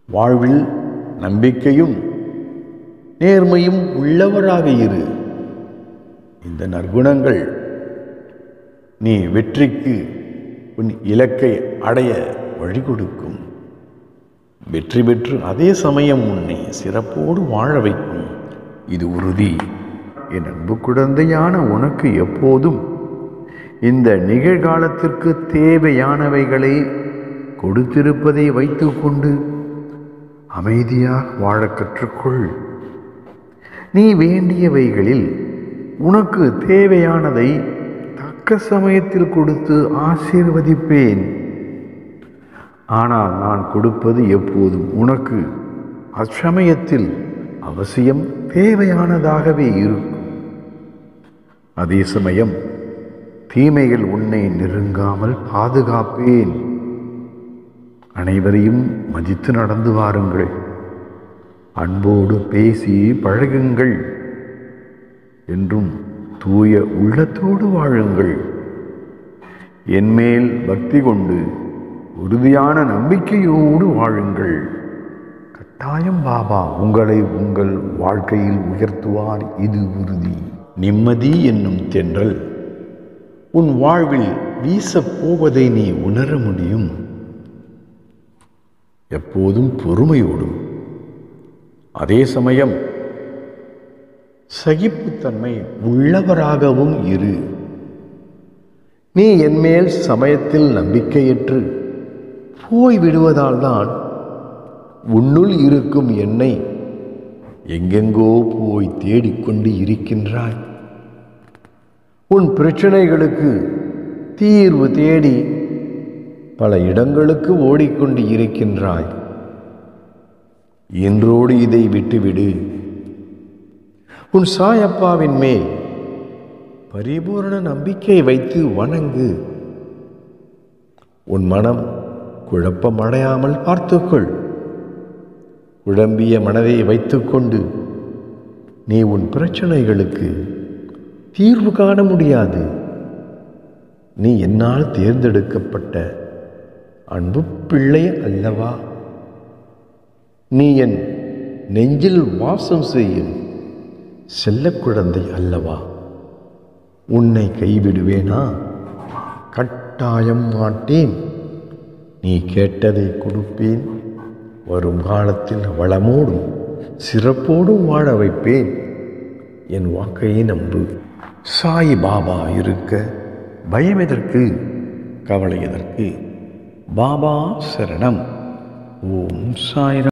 வாழ்வில் நம்பிக்கையும் நேர்மையும் உள்ளவராக இரு இந்த நற்குணங்கள் நீ வெற்றிக்கு உன் இலக்கை அடைய வழி கொடுக்கும் வெற்றி பெற்று அதே சமயம் உன்னை சிறப்போடு வாழ வைக்கும் இது உறுதி என் அன்பு குழந்தையான உனக்கு எப்போதும் இந்த நிகழ்காலத்திற்கு தேவையானவைகளை கொடுத்திருப்பதை வைத்துக்கொண்டு அமைதியாக வாழ கற்றுக்கொள் நீ வேண்டியவைகளில் உனக்கு தேவையானதை தக்க சமயத்தில் கொடுத்து ஆசீர்வதிப்பேன் ஆனால் நான் கொடுப்பது எப்போதும் உனக்கு அச்சமயத்தில் அவசியம் தேவையானதாகவே இருக்கும் அதே சமயம் தீமைகள் உன்னை நெருங்காமல் பாதுகாப்பேன் அனைவரையும் மதித்து நடந்து வாருங்கள் அன்போடு பேசி பழகுங்கள் என்றும் தூய உள்ளத்தோடு வாழுங்கள் என்மேல் பக்தி கொண்டு உறுதியான நம்பிக்கையோடு வாழுங்கள் கட்டாயம் பாபா உங்களை உங்கள் வாழ்க்கையில் உயர்த்துவார் இது உறுதி நிம்மதி என்னும் தென்றல் உன் வாழ்வில் வீசப் போவதை நீ உணர முடியும் எப்போதும் பொறுமையோடும் அதே சமயம் சகிப்புத்தன்மை உள்ளவராகவும் இரு நீ என்மேல் சமயத்தில் நம்பிக்கையற்று போய் விடுவதால் தான் உன்னுள் இருக்கும் என்னை எங்கெங்கோ போய் தேடிக்கொண்டு இருக்கின்றாய் உன் பிரச்சனைகளுக்கு தீர்வு தேடி பல இடங்களுக்கு ஓடிக்கொண்டு இருக்கின்றாய் இன்றோடு இதை விட்டுவிடு உன் சாயப்பாவின் மேல் பரிபூரண நம்பிக்கை வைத்து வணங்கு உன் மனம் குழப்பமடையாமல் பார்த்துக்கொள் குழம்பிய மனதை வைத்துக்கொண்டு நீ உன் பிரச்சனைகளுக்கு தீர்வு காண முடியாது நீ என்னால் தேர்ந்தெடுக்கப்பட்ட அன்பு பிள்ளை அல்லவா நீ என் நெஞ்சில் வாசம் செய்யும் செல்ல குழந்தை அல்லவா உன்னை கைவிடுவேனா கட்டாயம் மாட்டேன் நீ கேட்டதை கொடுப்பேன் வரும் காலத்தில் வளமோடும் சிறப்போடும் வாழ வைப்பேன் என் வாக்கையை நம்பு சாய் பாபா இருக்க பயம் எதற்கு கவலை எதற்கு பாபா சரணம் ஓம் சாய்ராம்